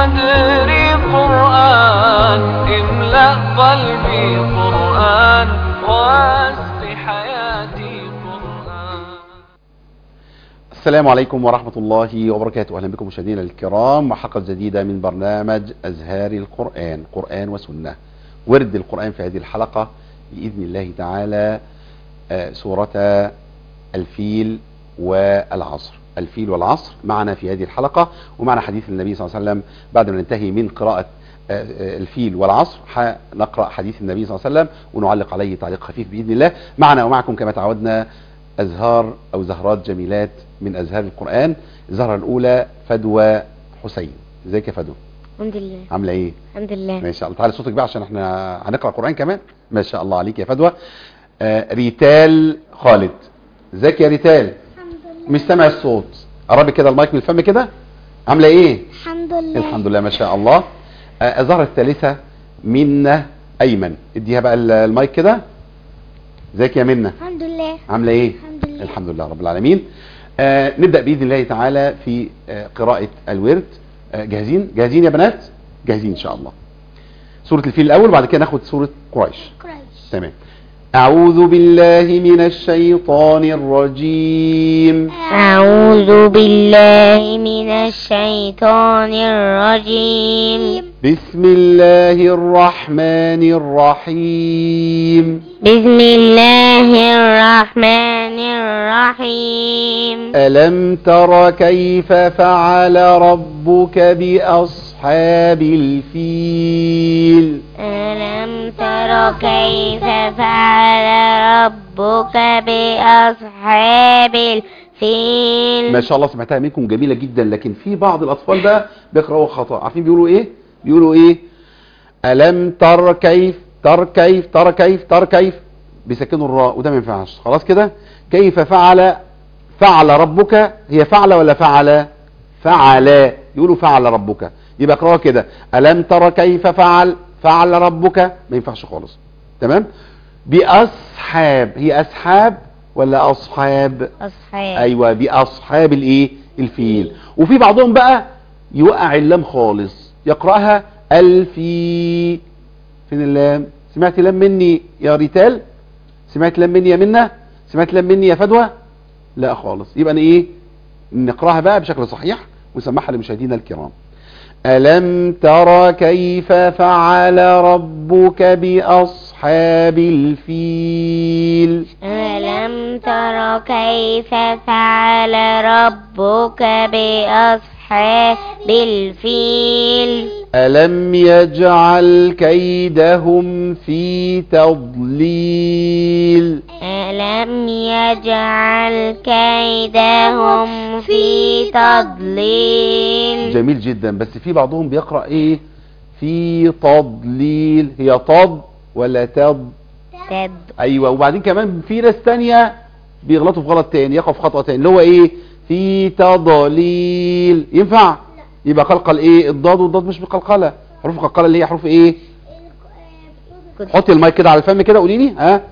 صدري قرآن املأ قلبي قرآن واسق حياتي قرآن السلام عليكم ورحمة الله وبركاته أهلا بكم مشاهدينا الكرام وحلقة جديدة من برنامج أزهار القرآن قرآن وسنة ورد القرآن في هذه الحلقة بإذن الله تعالى آه، سورة الفيل والعصر الفيل والعصر معنا في هذه الحلقة ومعنا حديث النبي صلى الله عليه وسلم بعد ما ننتهي من قراءة آه، آه، الفيل والعصر نقرأ حديث النبي صلى الله عليه وسلم ونعلق عليه تعليق خفيف بإذن الله معنا ومعكم كما تعودنا أزهار أو زهرات جميلات من أزهار القرآن الزهرة الأولى فدوى حسين ازيك يا فدوى الحمد لله عاملة ايه الحمد لله ما شاء الله تعالى صوتك بقى عشان احنا هنقرأ قرآن كمان ما شاء الله عليك يا فدوى آه ريتال خالد ازيك يا ريتال مش سامع الصوت قربي كده المايك من الفم كده عاملة ايه الحمد لله الحمد لله ما شاء الله آه الزهرة الثالثة منة أيمن اديها بقى ال- المايك كده ازيك يا منة الحمد لله عاملة ايه الحمد لله الحمد لله رب العالمين آه نبدأ بإذن الله تعالى في آه قراءة الورد آه جاهزين جاهزين يا بنات جاهزين إن شاء الله سورة الفيل الأول وبعد كده ناخد سورة قريش كويس تمام أعوذ بالله من الشيطان الرجيم أعوذ بالله من الشيطان الرجيم بسم الله الرحمن الرحيم بسم الله الرحمن الرحيم ألم تر كيف فعل ربك بأصحاب الفيل ألم تر كيف فعل ربك بأصحاب الفيل ما شاء الله سمعتها منكم جميلة جدا لكن في بعض الأطفال بقى بيقرأوا خطأ عارفين بيقولوا إيه بيقولوا إيه ألم تر كيف تر كيف تر كيف تر كيف بيسكنوا الراء وده ما ينفعش خلاص كده كيف فعل فعل ربك هي فعل ولا فعل فعل يقولوا فعل ربك يبقى اقراها كده ألم تر كيف فعل فعل ربك ما ينفعش خالص تمام بأصحاب هي أصحاب ولا أصحاب أصحاب ايوه باصحاب الايه الفيل وفي بعضهم بقى يوقع اللام خالص يقراها الفي فين اللام سمعت لام مني يا ريتال سمعت لام مني يا منى سمعت لام مني يا فدوى لا خالص يبقى أنا ايه نقراها بقى بشكل صحيح ونسمعها لمشاهدينا الكرام ألم تر كيف فعل ربك بأصحاب الفيل ألم تر كيف فعل ربك بأصحاب الفيل ألم يجعل كيدهم في تضليل ألم يجعل كيدهم في تضليل جميل جدا بس في بعضهم بيقرأ ايه في تضليل هي تض ولا تض تد ايوه وبعدين كمان في ناس تانية بيغلطوا في غلط تاني يقف خطأ تاني اللي هو ايه في تضليل ينفع يبقى قلقل ايه الضاد والضاد مش بقلقلة حروف القلقلة اللي هي حروف ايه حطي المايك كده على الفم كده قولي لي ها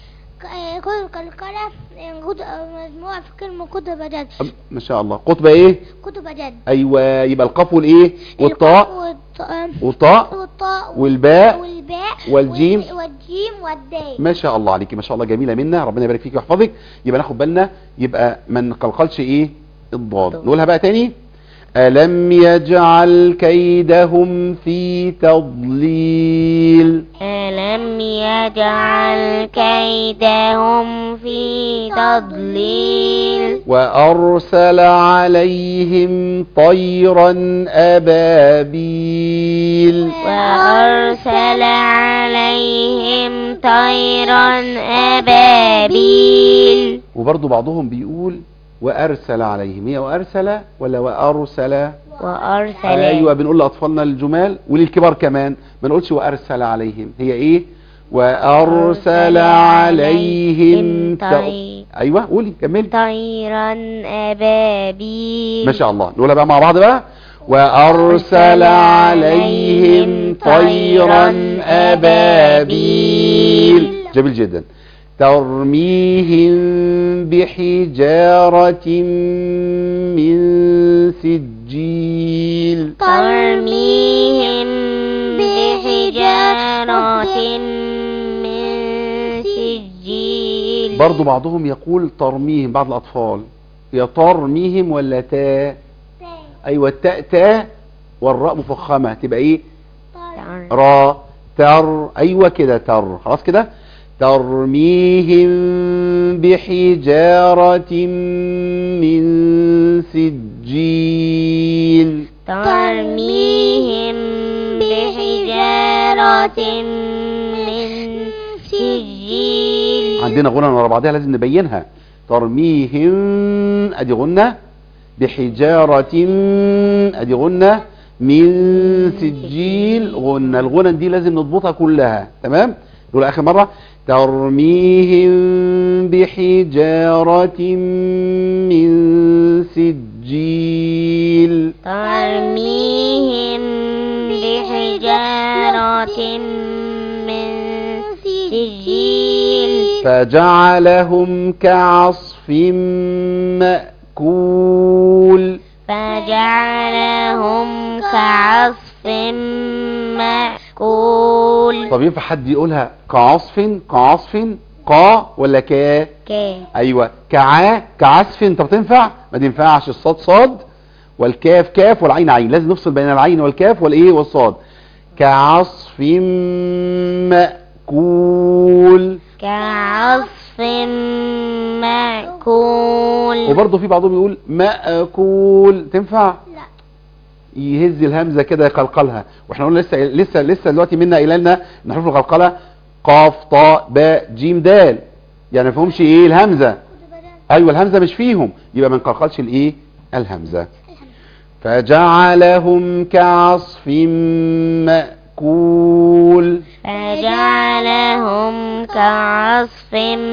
كل القلم مجموعة في كلمة كتب جد أم- ما شاء الله قطبة ايه كتب جد ايوه يبقى القاف والايه والطاء والطاء والطاء والطاء والباء والباء والجيم. وال- والجيم والدال ما شاء الله عليكي ما شاء الله جميله منا ربنا يبارك فيك ويحفظك يبقى ناخد بالنا يبقى ما نقلقلش ايه الضاد ضاد. نقولها بقى تاني ألم يجعل كيدهم في تضليل ألم يجعل كيدهم في تضليل وأرسل عليهم طيرا أبابيل وأرسل عليهم طيرا أبابيل وبرضو بعضهم بيقول وأرسل عليهم هي وأرسل ولا وأرسل وأرسل ايوه بنقول لاطفالنا الجمال وللكبار كمان ما نقولش وارسل عليهم هي ايه وارسل عليهم ط- طي- ايوه قولي كملي طيرا أبابيل ما شاء الله نقولها بقى مع بعض بقى وارسل عليهم طيرا ابابيل جميل جدا ترميهم بحجارة من سجيل ترميهم بحجارة من سجيل برضو بعضهم يقول ترميهم بعض الأطفال يا ترميهم ولا تاء أيوة التاء تاء والراء مفخمة تبقى إيه تر- را تر أيوة كده تر خلاص كده ترميهم بحجارة من سجيل ترميهم بحجارة من سجيل عندنا غنى ورا بعضها لازم نبينها ترميهم ادي غنى بحجارة ادي غنى من سجيل غنى الغنى دي لازم نضبطها كلها تمام نقول اخر مرة ترميهم بحجارة من سجيل ترميهم بحجارة من سجيل فجعلهم كعصف مأكول فجعلهم كعصف مأكول طب ينفع حد يقولها كعصف كعصف قا ولا كا كي ايوه كعا كعسف طب تنفع ما تنفعش الصاد صاد والكاف كاف والعين عين لازم نفصل بين العين والكاف والايه والصاد كعصف مأكول كعصف مأكول وبرضه في بعضهم يقول مأكول تنفع لا يهز الهمزه كده يقلقلها واحنا قلنا لسه لسه لسه دلوقتي منا الى لنا ان حروف القلقله قاف طاء باء جيم دال يعني ما فيهمش ايه الهمزه ايوه الهمزه مش فيهم يبقى ما نقلقلش الايه الهمزه فجعلهم كعصف مأكول فجعلهم كعصف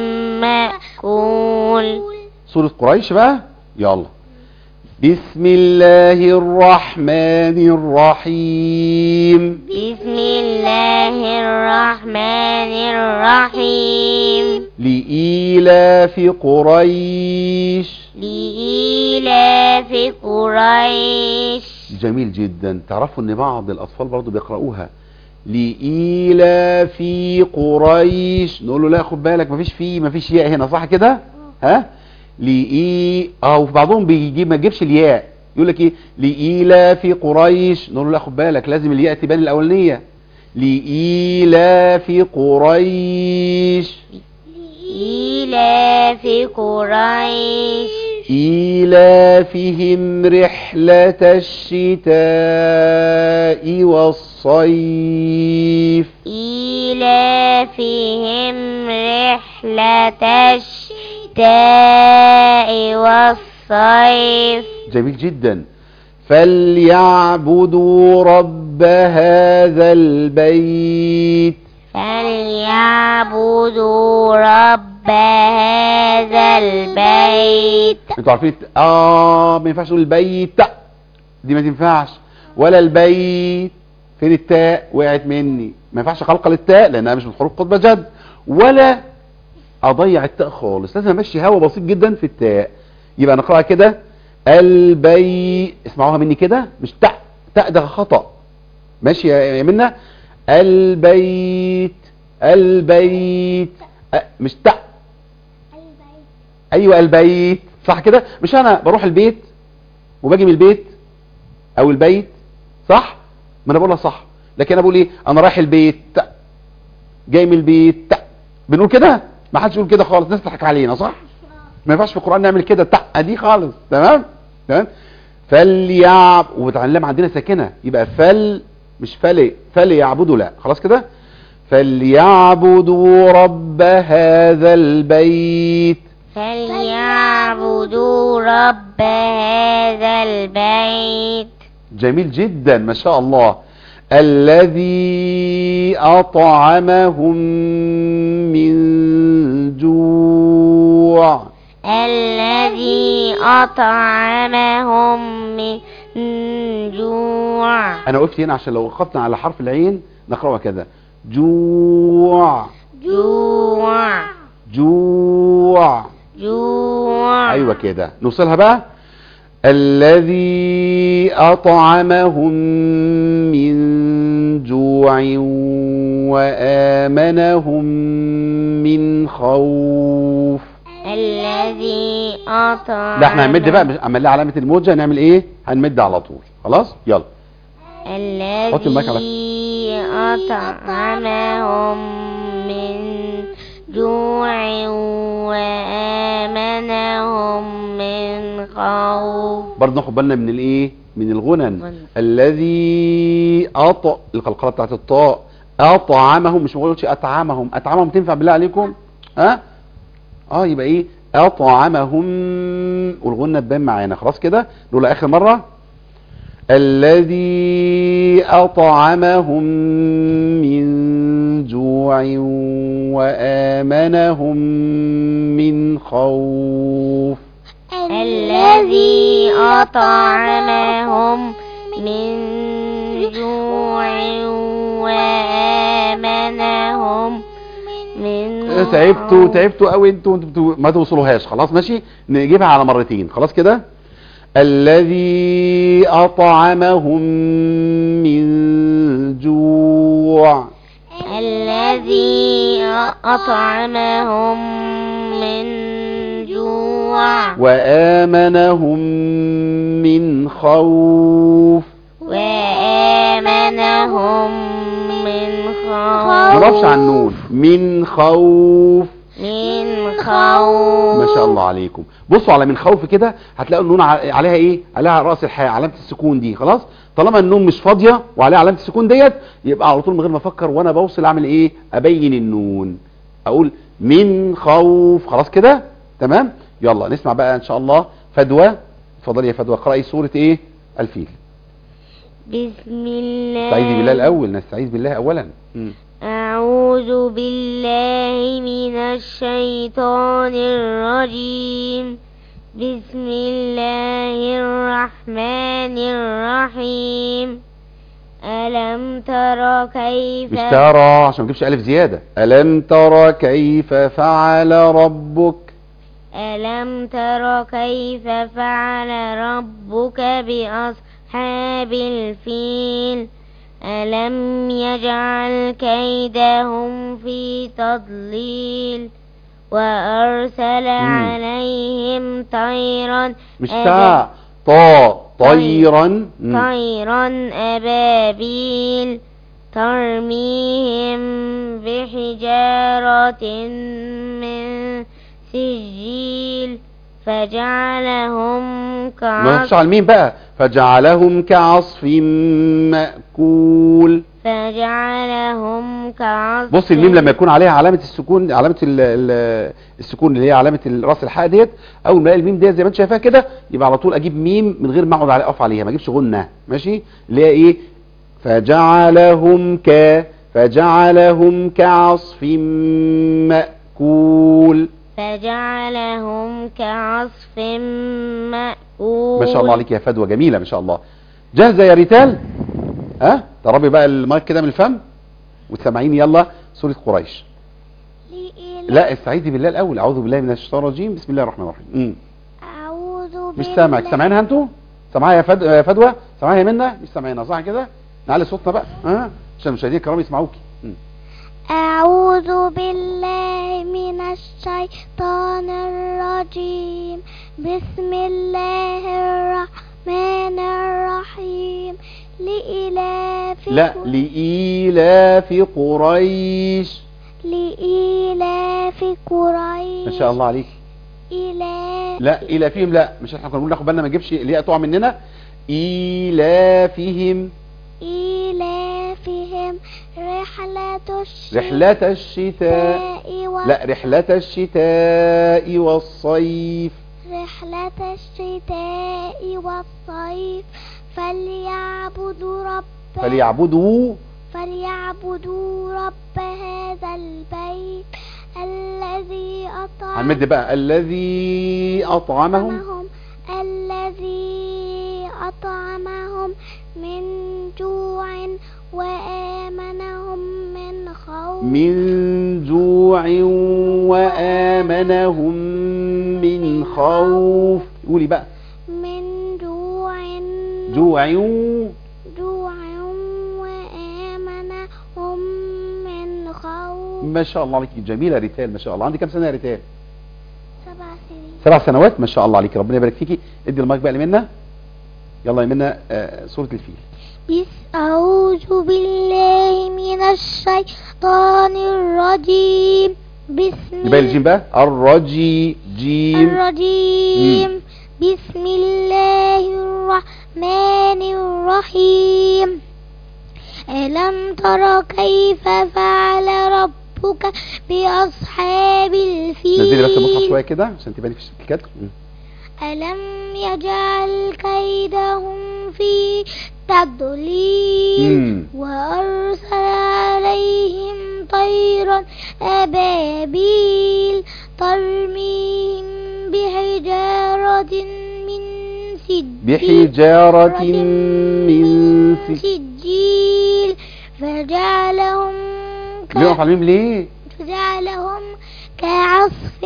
مأكول سورة قريش بقى يلا بسم الله الرحمن الرحيم بسم الله الرحمن الرحيم لإيلاف قريش لإيلاف قريش جميل جدا تعرفوا ان بعض الاطفال برضو بيقرأوها لإيلاف قريش نقول له لا خد بالك مفيش فيه مفيش ياء هنا صح كده ها لإي اه وفي بعضهم بيجيب ما تجيبش الياء يقول لك ايه لإيلاف قريش نقول له لا خد بالك لازم الياء تبان الاولانيه لإيلاف قريش إيلاف قريش إيلافهم رحلة الشتاء والصيف إيلافهم رحلة الشتاء والصيف جميل جدا فليعبدوا رب هذا البيت فليعبدوا رب هذا البيت انتوا عارفين اه ما ينفعش تقول البيت دي ما تنفعش ولا البيت فين التاء وقعت مني ما ينفعش قلقل التاء لانها مش من حروف قطب جد ولا اضيع التاء خالص لازم امشي هوا بسيط جدا في التاء يبقى نقراها كده البي اسمعوها مني كده مش تاء تاء ده خطأ ماشي يا يا منا البيت البيت أ- مش تاء ايوه البيت صح كده مش انا بروح البيت وباجي من البيت او البيت صح ما انا بقولها صح لكن انا بقول ايه انا رايح البيت جاي من البيت بنقول كده ما حدش يقول كده خالص الناس تضحك علينا صح ما ينفعش في القران نعمل كده تق دي خالص تمام تمام فليعب وتعلم عندنا ساكنه يبقى فل مش فل فليعبدوا لا خلاص كده فليعبدوا رب هذا البيت فليعبدوا رب هذا البيت جميل جدا ما شاء الله الذي أطعمهم من جوع الذي أطعمهم من جوع أنا وقفت هنا عشان لو وقفنا على حرف العين نقرأها كذا جوع جوع جوع جوع ايوه كده نوصلها بقى الذي اطعمهم من جوع وامنهم من خوف الذي أطعم لا احنا هنمد بقى مش عمل علامه الموجه هنعمل ايه هنمد على طول خلاص يلا حط المايك على- الذي أطعمهم من جوع وآمنهم من خوف برضه ناخد بالنا من الايه من الغنن غنن. الذي أط القلقله بتاعت الطاء اطعمهم مش ما بقولش اطعمهم اطعمهم تنفع بالله عليكم ها اه يبقى ايه اطعمهم والغنه تبان معانا خلاص كده نقول اخر مره الذي اطعمهم من جوع وامنهم من خوف الذي أطعمهم من جوع وآمنهم من تعبتوا خوف. تعبتوا قوي انتوا انتوا ما توصلوهاش خلاص ماشي نجيبها على مرتين خلاص كده الذي اطعمهم من جوع الذي أطعمهم من جوع وامنهم من خوف وآمنهم من خوف ما نقفش على النون من خوف من خوف ما شاء الله عليكم بصوا على من خوف كده هتلاقوا النون ع- عليها ايه عليها على راس الحياه علامه السكون دي خلاص طالما النون مش فاضيه وعليها علامه السكون ديت يبقى على طول من غير ما افكر وانا بوصل اعمل ايه ابين النون اقول من خوف خلاص كده تمام يلا نسمع بقى ان شاء الله فدوى اتفضلي يا فدوى اقراي سوره ايه الفيل بسم الله استعيذي بالله الاول نستعيذ بالله اولا مم. أعوذ بالله من الشيطان الرجيم بسم الله الرحمن الرحيم ألم تر كيف مش ترى عشان ما تجيبش الف زياده الم ترى كيف فعل ربك ألم تر كيف فعل ربك بأصحاب الفيل ألم يجعل كيدهم في تضليل وأرسل عليهم طيرا مش أبا- تاء طاء طيرا مم. طيرا أبابيل ترميهم بحجارة من سجيل فجعلهم ما كعصف تخش على الميم بقى فجعلهم كعصف مأكول فجعلهم كعصف بص الميم لما يكون عليها علامة السكون علامة ال ال السكون اللي هي علامة راس الحاء ديت اول ما الاقي الميم ديت زي ما انت شايفاها كده يبقى على طول اجيب ميم من غير ما اقعد على اقف عليها ما اجيبش غنة ماشي اللي هي ايه فجعلهم ك فجعلهم كعصف مأكول فجعلهم كعصف مأكول ما شاء الله عليك يا فدوى جميلة ما شاء الله جاهزة يا ريتال ها تقربي بقى المايك كده من الفم وتسمعيني يلا سورة قريش لإله- لا استعيذي بالله الاول اعوذ بالله من الشيطان الرجيم بسم الله الرحمن الرحيم مم. أعوذ مش سامعك بالله- سامعينها انتوا سامعاها يا فد... يا فدوى سامعاها يا منى مش سامعينها صح كده نعلي صوتنا بقى ها عشان المشاهدين الكرام يسمعوكي مم. أعوذ بالله من الشيطان الرجيم بسم الله الرحمن الرحيم لإلاف لا لإيلاف قريش لإلاف قريش ما شاء الله عليك إلاف لا إيلافهم لا مش احنا كنا بنقول ناخد بالنا ما نجيبش الياء تقع مننا إيلافهم إلافهم رحلة الشتاء رحلة الشتاء و- لا رحلة الشتاء والصيف رحلة الشتاء والصيف فليعبدوا رب فليعبدوا فليعبدوا رب هذا البيت الذي أطعم هنمد بقى الذي أطعمهم الذي أطعمهم من جوع وآمنهم من خوف من جوع وآمنهم من خوف قولي بقى من جوع جوع جوع وآمنهم من خوف ما شاء الله عليك جميلة ريتال ما شاء الله عندك كام سنة يا ريتال سبع سنين سبع سنوات ما شاء الله عليك ربنا يبارك فيكي ادي المايك بقى لمنا يلا يا منى آه سورة الفيل بس أعوذ بالله من الشيطان الرجيم بسم يبقى الجيم بقى الرجي جيم الرجيم بسم الله الرحمن الرحيم ألم تر كيف فعل ربك بأصحاب الفيل نزلي بس المصحف شوية كده عشان تباني في الكتب مم. ألم يجعل كيدهم في تضليل مم. وأرسل عليهم طيرا أبابيل ترميهم بحجارة من سجيل بحجارة من س... سجيل فجعلهم بيقف على الميم ليه فجعلهم كعصف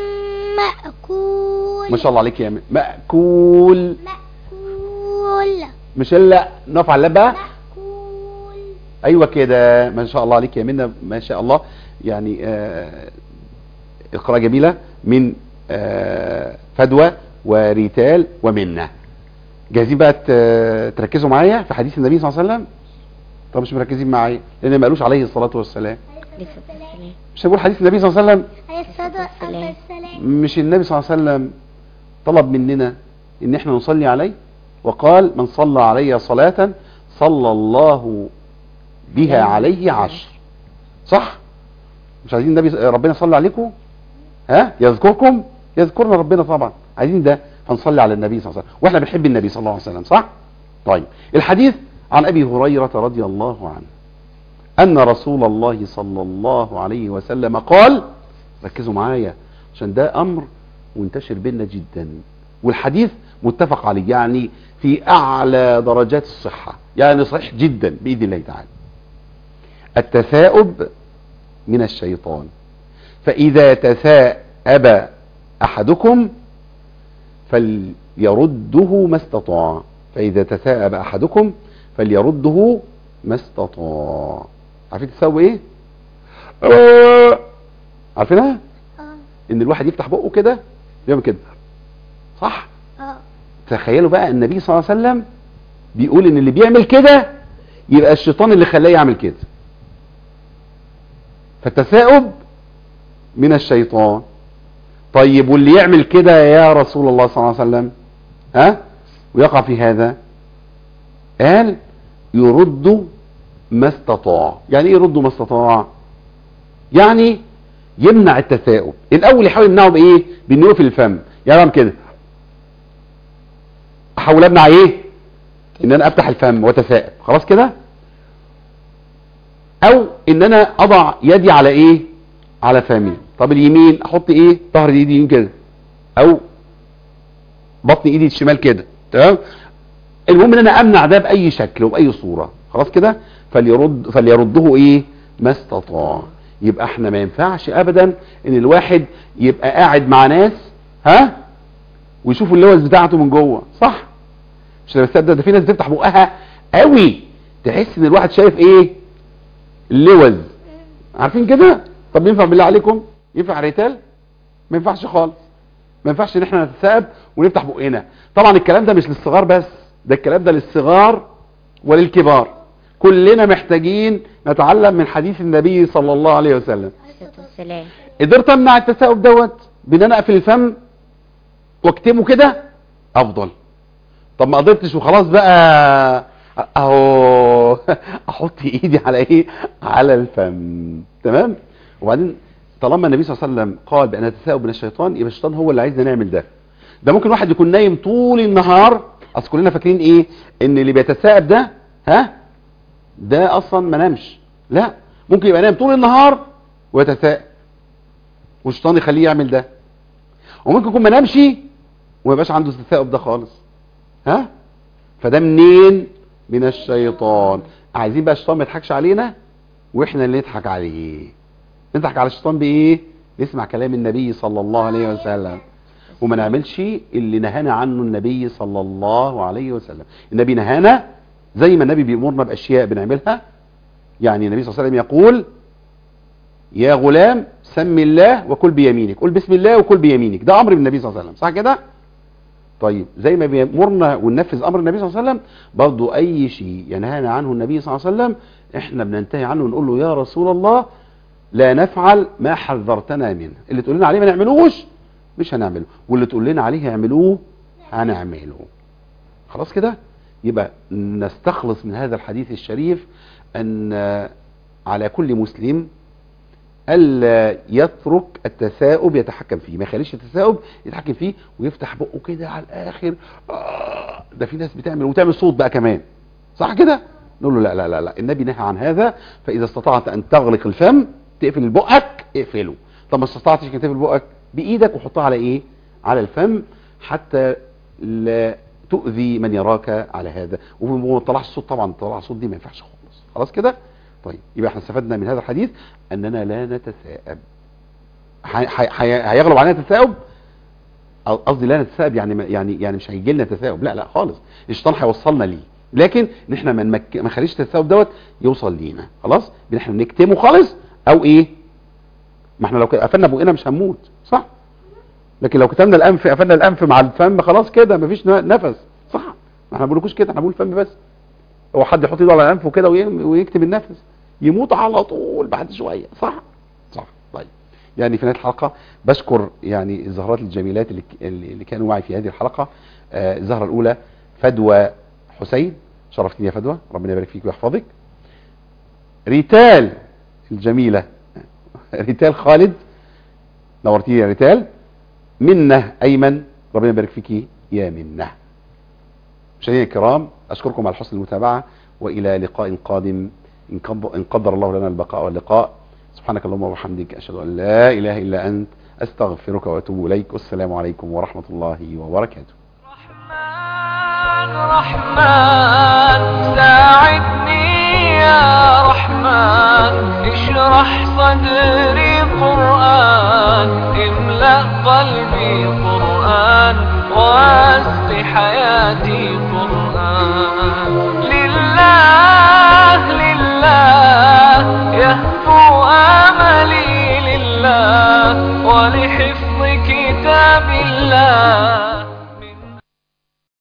مأكول ما شاء الله عليك يا م- مأكول مأكول مش الا نقف على اللام بقى مأكول ايوه كده ما شاء الله عليك يا منى ما شاء الله يعني آه القراءة جميلة من آه فدوى وريتال ومنة جاهزين بقى ت- تركزوا معايا في حديث النبي صلى الله عليه وسلم طب مش مركزين معايا لان ما قالوش عليه الصلاة والسلام مش هنقول حديث النبي صلى الله عليه وسلم عليه الصلاة السلام. والسلام مش النبي صلى الله عليه وسلم طلب مننا ان احنا نصلي عليه وقال من صلى علي صلاة صلى الله بها عليه عشر صح مش عايزين النبي ربنا صلى عليكم ها يذكركم يذكرنا ربنا طبعا عايزين ده هنصلي على النبي صلى الله عليه وسلم واحنا بنحب النبي صلى الله عليه وسلم صح طيب الحديث عن ابي هريرة رضي الله عنه ان رسول الله صلى الله عليه وسلم قال ركزوا معايا عشان ده امر منتشر بينا جدا والحديث متفق عليه يعني في اعلى درجات الصحة يعني صحيح جدا باذن الله تعالى التثاؤب من الشيطان فاذا تثاءب احدكم فليرده ما استطاع فاذا تثاءب احدكم فليرده ما استطاع عارفين تساوي ايه آه. عارفينها اه ان الواحد يفتح بقه كده يعمل كده صح اه تخيلوا بقى النبي صلى الله عليه وسلم بيقول ان اللي بيعمل كده يبقى الشيطان اللي خلاه يعمل كده فالتثاؤب من الشيطان طيب واللي يعمل كده يا رسول الله صلى الله عليه وسلم ها ويقع في هذا قال يرد ما استطاع يعني ايه يرد ما استطاع يعني يمنع التثاؤب الاول يحاول يمنعه بايه بانه يقفل الفم يعني اعمل كده احاول امنع ايه ان انا افتح الفم واتثاءب خلاص كده او ان انا اضع يدي على ايه على فمي طب اليمين احط ايه ظهر ايدي اليمين كده او بطن ايدي الشمال كده تمام المهم ان انا امنع ده باي شكل وباي صورة خلاص كده فليرد فليرده ايه ما استطاع يبقى احنا ما ينفعش ابدا ان الواحد يبقى قاعد مع ناس ها ويشوفوا اللوز بتاعته من جوه صح مش انا بصدق ده في ناس بتفتح بقها قوي تحس ان الواحد شايف ايه اللوز عارفين كده طب ينفع بالله عليكم ينفع ريتال ما ينفعش خالص ما ينفعش ان احنا نتثاءب ونفتح بقنا طبعا الكلام ده مش للصغار بس ده الكلام ده للصغار وللكبار كلنا محتاجين نتعلم من حديث النبي صلى الله عليه وسلم والسلام قدرت امنع التثاؤب دوت بان انا اقفل الفم واكتمه كده افضل طب ما قدرتش وخلاص بقى اهو احط ايدي على ايه على الفم تمام وبعدين طالما النبي صلى الله عليه وسلم قال بان التثاؤب من الشيطان يبقى الشيطان هو اللي عايزنا نعمل ده ده ممكن واحد يكون نايم طول النهار اصل كلنا فاكرين ايه ان اللي بيتثاءب ده ها ده اصلا ما نامش لا ممكن يبقى نايم طول النهار ويتثاءب والشيطان يخليه يعمل ده وممكن يكون ما نامش وما يبقاش عنده التثاؤب ده خالص ها فده منين من الشيطان عايزين بقى الشيطان ما يضحكش علينا واحنا اللي نضحك عليه نضحك على الشيطان بايه نسمع كلام النبي صلى الله عليه وسلم وما نعملش اللي نهانا عنه النبي صلى الله عليه وسلم النبي نهانا زي ما النبي بيأمرنا بأشياء بنعملها يعني النبي صلى الله عليه وسلم يقول يا غلام سم الله وكل بيمينك قل بسم الله وكل بيمينك ده امر من النبي صلى الله عليه وسلم صح كده طيب زي ما بيأمرنا وننفذ امر النبي صلى الله عليه وسلم برضه اي شيء ينهانا عنه النبي صلى الله عليه وسلم احنا بننتهي عنه ونقول له يا رسول الله لا نفعل ما حذرتنا منه اللي تقول لنا عليه ما نعملوش مش هنعمله واللي تقول لنا عليه اعملوه هنعمله خلاص كده يبقى نستخلص من هذا الحديث الشريف ان على كل مسلم الا يترك التثاؤب يتحكم فيه ما يخليش التثاؤب يتحكم فيه ويفتح بقه كده على الاخر آه ده في ناس بتعمل وتعمل صوت بقى كمان صح كده نقول له لا لا لا لا النبي نهى عن هذا فاذا استطعت ان تغلق الفم تقفل بقك اقفله طب ما استطعتش انك تقفل بقك بايدك وحطها على ايه على الفم حتى لا تؤذي من يراك على هذا وما طلعش الصوت طبعا طلع الصوت دي ما ينفعش خالص خلاص كده طيب يبقى احنا استفدنا من هذا الحديث اننا لا نتثاءب حي- حي- حي- هيغلب علينا التثاؤب أو قصدي لا نتثاءب يعني ما- يعني يعني مش هيجي لنا تثاؤب لا لا خالص الشيطان هيوصلنا ليه لكن ان احنا ما نمك- ما نخليش التثاؤب دوت يوصل لينا خلاص ان احنا نكتمه خالص او ايه ما احنا لو كده قفلنا بقنا مش هنموت صح لكن لو كتمنا الانف قفلنا الانف مع الفم خلاص كده مفيش ن- نفس صح ما احنا بنقولكوش كده احنا بنقول الفم بس هو حد يحط ايده على انفه كده وي- ويكتم النفس يموت على طول بعد شويه صح صح طيب يعني في نهايه الحلقه بشكر يعني الزهرات الجميلات اللي اللي كانوا معي في هذه الحلقه آه، الزهره الاولى فدوى حسين شرفتني يا فدوى ربنا يبارك فيك ويحفظك ريتال الجميله ريتال خالد نورتيني يا ريتال منه ايمن ربنا يبارك فيكي يا منه مشاهدينا الكرام اشكركم على حسن المتابعه والى لقاء قادم ان قد- إن قدر الله لنا البقاء واللقاء سبحانك اللهم وبحمدك اشهد ان لا اله الا انت استغفرك واتوب اليك والسلام عليكم ورحمه الله وبركاته رحمن رحمن ساعدني يا رحمن اشرح صدري قرآن املأ قلبي قرآن واسق حياتي قرآن لله لله يهفو آملي لله ولحفظ كتاب الله